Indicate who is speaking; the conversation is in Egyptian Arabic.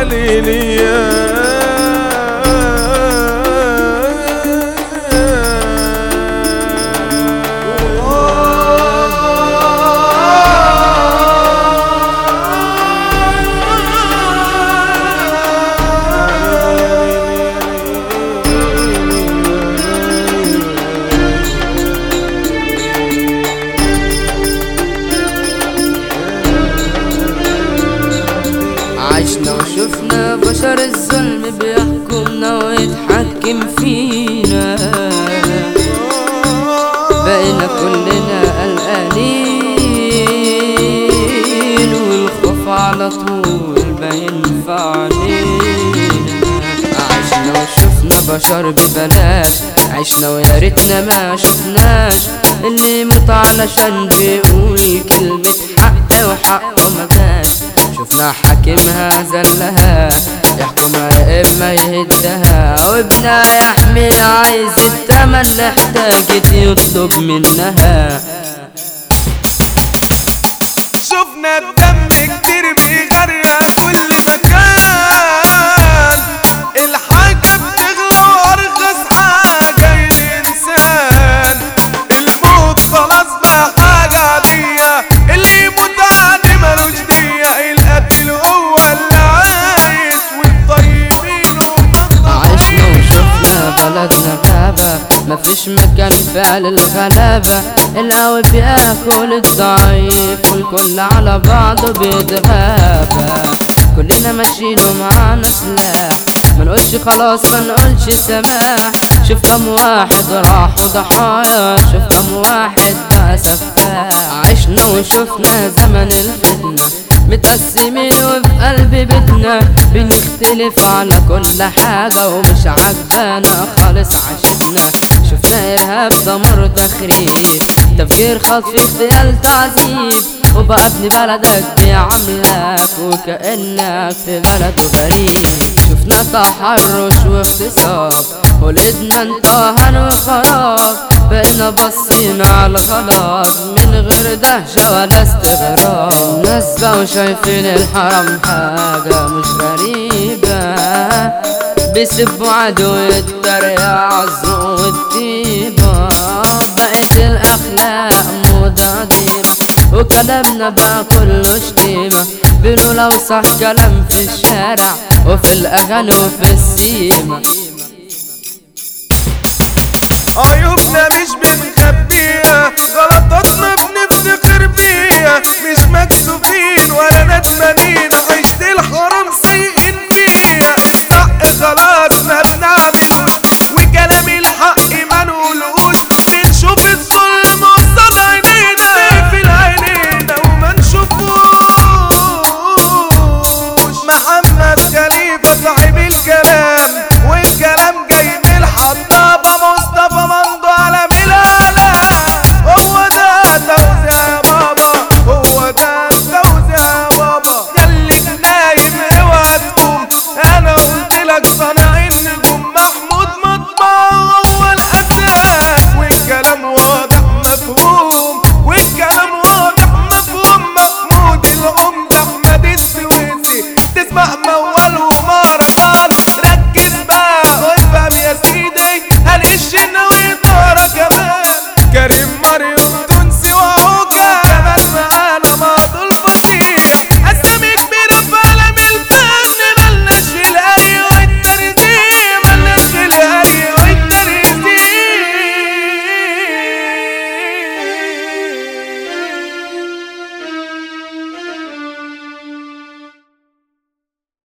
Speaker 1: عشنا وشفنا بشر الظلم بيحكمنا ويتحكم فينا بقينا كلنا قلقانين والخوف على طول باين في علينا عشنا وشفنا بشر ببلاش عشنا ويا ريتنا ما شفناش اللي يموت علشان بيقول كلمة حق وحقه ما جاش شفنا حاكمها زلها يحكمها اما يهدها وابنها يحمل عايز التمن اللي احتاجت يطلب منها
Speaker 2: شفنا الدم كتير بيغرق كل مكان الحاجة بتغلى وارخص حاجة الانسان الموت خلاص بقى حاجة عادية اللي يموت عادي ملوش دية القتل هو اللي عايش والطيبين هم
Speaker 1: عشنا وشفنا بلدنا غابة مفيش مكان فعل الغلابة القوي بياكل الضعيف والكل على بعضه بيتغابى كلنا ماشيين ومعانا سلاح منقولش خلاص منقولش سماح شوف كم واحد راح وضحايا شوف كم واحد بقى سفاح عشنا وشفنا زمن الفتنة متقسمين وفي قلب بيتنا بنختلف على كل حاجة ومش عجبانا خالص عشتنا شفنا إرهاب دمر تخريب تفجير خطف اغتيال تعذيب وبقى ابن بلدك بيعاملك وكأنك في بلد غريب شفنا تحرش واغتصاب ولدنا انتهن وخراب بقينا باصين على الغلط من غير دهشة ولا استغراب الناس بقوا شايفين الحرام حاجة مش غريبة بيسبوا عدو التريقة عالذوق والطيبة بقت الأخلاق موضة قديمة وكلامنا بقى كله شتيمة بيقولوا لو صح كلام في الشارع وفي الأغاني وفي السيمة
Speaker 2: عيوبنا مش بنخبيها غلطاتنا بنفتخر بيها مش مكسوفين ولا ندمانين عشت الحرام سيئين فيها حق خلاص ما بنعملوش وكلام الحق ما نقولوش بنشوف الظلم قصاد عينينا نقفل عينينا وما نشوفوش محمد خليفة صاحب الكلام والكلام جاي من الحطابة مصطفى ممدو على ملالة هو ده توزيع يا بابا هو ده توزيع يا بابا خليك نايم اوعى تقوم انا قلت لك صنع